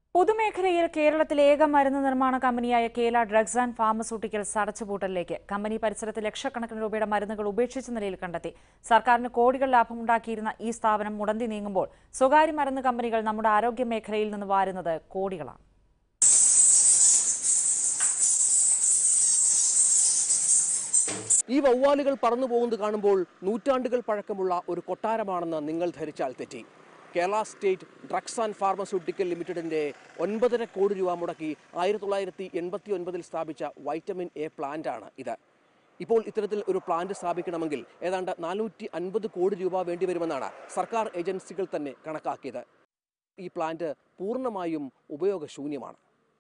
പൊതുമേഖലയിൽ കേരളത്തിലെ ഏക മരുന്ന് നിർമ്മാണ കമ്പനിയായ കേല ഡ്രഗ്സ് ആൻഡ് ഫാർമസ്യൂട്ടിക്കൽസ് അടച്ചുപൂട്ടലിലേക്ക് കമ്പനി പരിസരത്ത് ലക്ഷക്കണക്കിന് രൂപയുടെ മരുന്നുകൾ ഉപേക്ഷിച്ച നിലയിൽ കണ്ടെത്തി സർക്കാരിന് കോടികൾ ലാഭമുണ്ടാക്കിയിരുന്ന ഈ സ്ഥാപനം മുടന്തി നീങ്ങുമ്പോൾ സ്വകാര്യ മരുന്ന് കമ്പനികൾ നമ്മുടെ ആരോഗ്യ മേഖലയിൽ നിന്ന് വാരുന്നത് കോടികളാണ് ഈ വവ്വാലുകൾ പറന്നു പോകുന്നത് കാണുമ്പോൾ നൂറ്റാണ്ടുകൾ പഴക്കമുള്ള ഒരു കൊട്ടാരമാണെന്ന് നിങ്ങൾ ധരിച്ചാൽ തെറ്റി Kerala state drugs and pharmaceutical ലിമിറ്റഡിന്റെ ഒൻപതര കോടി രൂപ മുടക്കി ആയിരത്തി തൊള്ളായിരത്തി എൺപത്തി ഒൻപതിൽ സ്ഥാപിച്ച വൈറ്റമിൻ എ പ്ലാന്റ് ആണ് ഇത് ഇപ്പോൾ ഇത്തരത്തിൽ ഒരു പ്ലാന്റ് സ്ഥാപിക്കണമെങ്കിൽ ഏതാണ്ട് നാനൂറ്റി അൻപത് കോടി രൂപ വേണ്ടിവരുമെന്നാണ് സർക്കാർ ഏജൻസികൾ തന്നെ കണക്കാക്കിയത് ഈ പ്ലാന്റ് പൂർണ്ണമായും ഉപയോഗശൂന്യമാണ്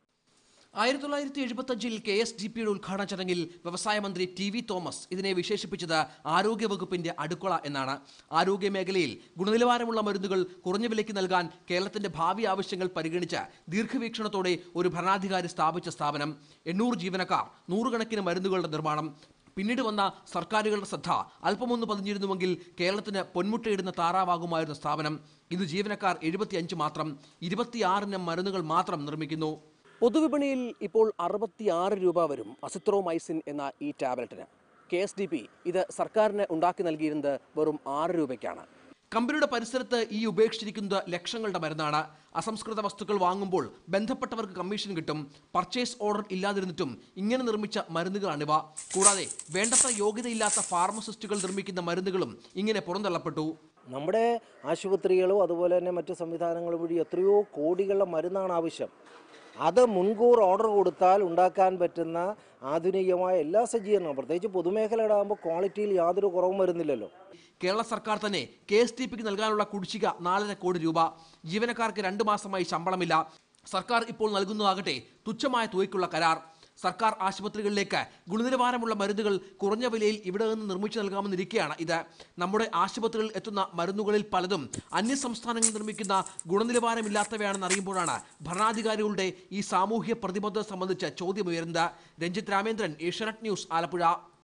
ആയിരത്തി തൊള്ളായിരത്തി എഴുപത്തി അഞ്ചിൽ കെ എസ് ഡി പിയുടെ ഉദ്ഘാടന ചടങ്ങിൽ വ്യവസായ മന്ത്രി ടി വി തോമസ് ഇതിനെ വിശേഷിപ്പിച്ചത് ആരോഗ്യവകുപ്പിന്റെ അടുക്കള എന്നാണ് ആരോഗ്യ മേഖലയിൽ ഗുണനിലവാരമുള്ള മരുന്നുകൾ കുറഞ്ഞ വിലയ്ക്ക് നൽകാൻ കേരളത്തിന്റെ ഭാവി ആവശ്യങ്ങൾ പരിഗണിച്ച് ദീർഘവീക്ഷണത്തോടെ ഒരു ഭരണാധികാരി സ്ഥാപിച്ച സ്ഥാപനം എണ്ണൂറ് ജീവനക്കാർ നൂറുകണക്കിന് മരുന്നുകളുടെ നിർമ്മാണം പിന്നീട് വന്ന സർക്കാരുകളുടെ ശ്രദ്ധ അല്പമൊന്ന് പതിഞ്ഞിരുന്നുവെങ്കിൽ കേരളത്തിന് പൊന്മുട്ടയിടുന്ന താറാവാകുമായിരുന്ന സ്ഥാപനം ഇന്ന് ജീവനക്കാർ എഴുപത്തിയഞ്ച് മാത്രം ഇരുപത്തിയാറിനം മരുന്നുകൾ മാത്രം നിർമ്മിക്കുന്നു പൊതുവിപണിയിൽ ഇപ്പോൾ അറുപത്തിയാറ് രൂപ വരും അസിത്രോമൈസിൻ എന്ന ഈ ടാബ്ലറ്റിന് കെ എസ് ഡി പി ഇത് സർക്കാരിന് ഉണ്ടാക്കി നൽകിയിരുന്നത് വെറും ആറ് രൂപയ്ക്കാണ് കമ്പനിയുടെ പരിസരത്ത് ഈ ഉപേക്ഷിച്ചിരിക്കുന്നത് ലക്ഷങ്ങളുടെ മരുന്നാണ് അസംസ്കൃത വസ്തുക്കൾ വാങ്ങുമ്പോൾ ബന്ധപ്പെട്ടവർക്ക് കമ്മീഷൻ കിട്ടും പർച്ചേസ് ഓർഡർ ഇല്ലാതിരുന്നിട്ടും ഇങ്ങനെ നിർമ്മിച്ച മരുന്നുകളാണിവ കൂടാതെ വേണ്ടത്ര യോഗ്യതയില്ലാത്ത ഫാർമസിസ്റ്റുകൾ നിർമ്മിക്കുന്ന മരുന്നുകളും ഇങ്ങനെ പുറന്തള്ളപ്പെട്ടു നമ്മുടെ ആശുപത്രികളും അതുപോലെ തന്നെ മറ്റു സംവിധാനങ്ങളും വഴി എത്രയോ കോടികളുടെ മരുന്നാണ് ആവശ്യം അത് മുൻകൂർ ഓർഡർ കൊടുത്താൽ ഉണ്ടാക്കാൻ പറ്റുന്ന ആധുനികമായ എല്ലാ സജ്ജീകരണവും പ്രത്യേകിച്ച് പൊതുമേഖലയുടെ ആകുമ്പോൾ ക്വാളിറ്റിയിൽ യാതൊരു കുറവും വരുന്നില്ലല്ലോ കേരള സർക്കാർ തന്നെ കെ എസ് ടി പിക്ക് നൽകാനുള്ള കുടിശ്ശിക നാലര കോടി രൂപ ജീവനക്കാർക്ക് രണ്ട് മാസമായി ശമ്പളമില്ല സർക്കാർ ഇപ്പോൾ നൽകുന്നതാകട്ടെ തുച്ഛമായ തുകയ്ക്കുള്ള കരാർ സർക്കാർ ആശുപത്രികളിലേക്ക് ഗുണനിലവാരമുള്ള മരുന്നുകൾ കുറഞ്ഞ വിലയിൽ ഇവിടെ നിന്ന് നിർമ്മിച്ചു നൽകാമെന്നിരിക്കെയാണ് ഇത് നമ്മുടെ ആശുപത്രികളിൽ എത്തുന്ന മരുന്നുകളിൽ പലതും അന്യ സംസ്ഥാനങ്ങളിൽ നിർമ്മിക്കുന്ന ഗുണനിലവാരമില്ലാത്തവയാണെന്ന് അറിയുമ്പോഴാണ് ഭരണാധികാരികളുടെ ഈ സാമൂഹ്യ പ്രതിബദ്ധത സംബന്ധിച്ച് ചോദ്യമുയരുന്നത് രഞ്ജിത്ത് രാമേന്ദ്രൻ ഏഷ്യാനെറ്റ് ന്യൂസ് ആലപ്പുഴ